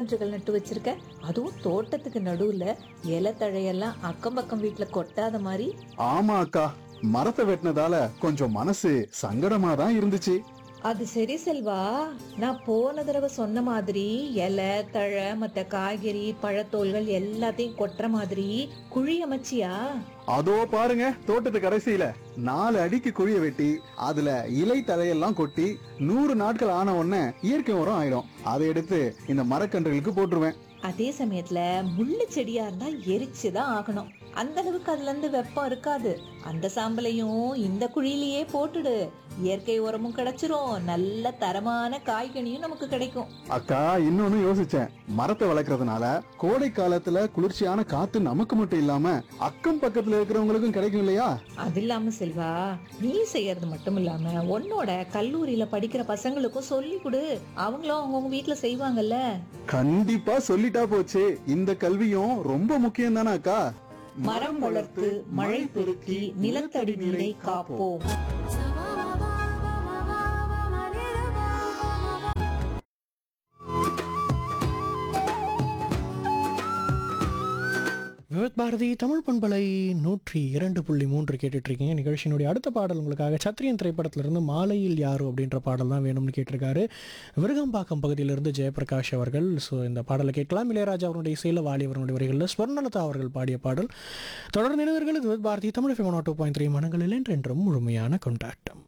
மரக்கன்றுகள் நட்டு வச்சிருக்க அதுவும் தோட்டத்துக்கு நடுவுல இலை தழையெல்லாம் அக்கம் பக்கம் வீட்டுல கொட்டாத மாதிரி ஆமா அக்கா மரத்தை வெட்டினதால கொஞ்சம் மனசு சங்கடமா தான் இருந்துச்சு அது சரி செல்வா நான் போன தடவை சொன்ன மாதிரி இலை தழை மத்த காய்கறி பழத்தோல்கள் எல்லாத்தையும் கொட்டுற மாதிரி குழி அமைச்சியா அதோ பாருங்க தோட்டத்து கடைசியில நாலு அடிக்கு குழிய வெட்டி அதுல இலை தழையெல்லாம் கொட்டி நூறு நாட்கள் ஆன உடனே இயற்கை உரம் ஆயிடும் அதை எடுத்து இந்த மரக்கன்றுகளுக்கு போட்டுருவேன் அதே சமயத்துல முள்ளு செடியா இருந்தா எரிச்சுதான் ஆகணும் அந்த அளவுக்கு அதுல இருந்து வெப்பம் இருக்காது அந்த சாம்பலையும் இந்த குழியிலேயே போட்டுடு இயற்கை உரமும் கிடைச்சிரும் நல்ல தரமான காய்கனியும் நமக்கு கிடைக்கும் அக்கா இன்னொன்னு யோசிச்சேன் மரத்தை வளர்க்கறதுனால கோடை காலத்துல குளிர்ச்சியான காத்து நமக்கு மட்டும் இல்லாம அக்கம் பக்கத்துல இருக்கிறவங்களுக்கும் கிடைக்கும் இல்லையா அது இல்லாம செல்வா நீ செய்யறது மட்டும் இல்லாம உன்னோட கல்லூரியில படிக்கிற பசங்களுக்கும் சொல்லி கொடு அவங்களும் அவங்கவுங்க வீட்டுல செய்வாங்கல்ல கண்டிப்பா சொல்லிட்டா போச்சு இந்த கல்வியும் ரொம்ப முக்கியம் தானே அக்கா மரம் வளர்த்து மழை பெருக்கி நிலத்தடி நீரை காப்போம் விவத் பாரதி தமிழ் பண்பலை நூற்றி இரண்டு புள்ளி மூன்று கேட்டுட்டு இருக்கீங்க நிகழ்ச்சியினுடைய அடுத்த பாடல் உங்களுக்காக சத்திரியன் திரைப்படத்திலிருந்து மாலையில் யாரு அப்படின்ற பாடல் தான் வேணும்னு கேட்டிருக்காரு விருகம்பாக்கம் பகுதியிலிருந்து ஜெயபிரகாஷ் அவர்கள் ஸோ இந்த பாடலை கேட்கலாம் இளையராஜா அவருடைய இசையில் வாலி அவருடைய வரிகளில் ஸ்வர்ணலதா அவர்கள் பாடிய பாடல் தொடர்ந்து இணைவர்கள் விவத் பாரதி தமிழ் ஃபெமனோ டூ பாயிண்ட் த்ரீ மனங்களில் என்றென்றும் முழுமையான கொண்டாட்டம்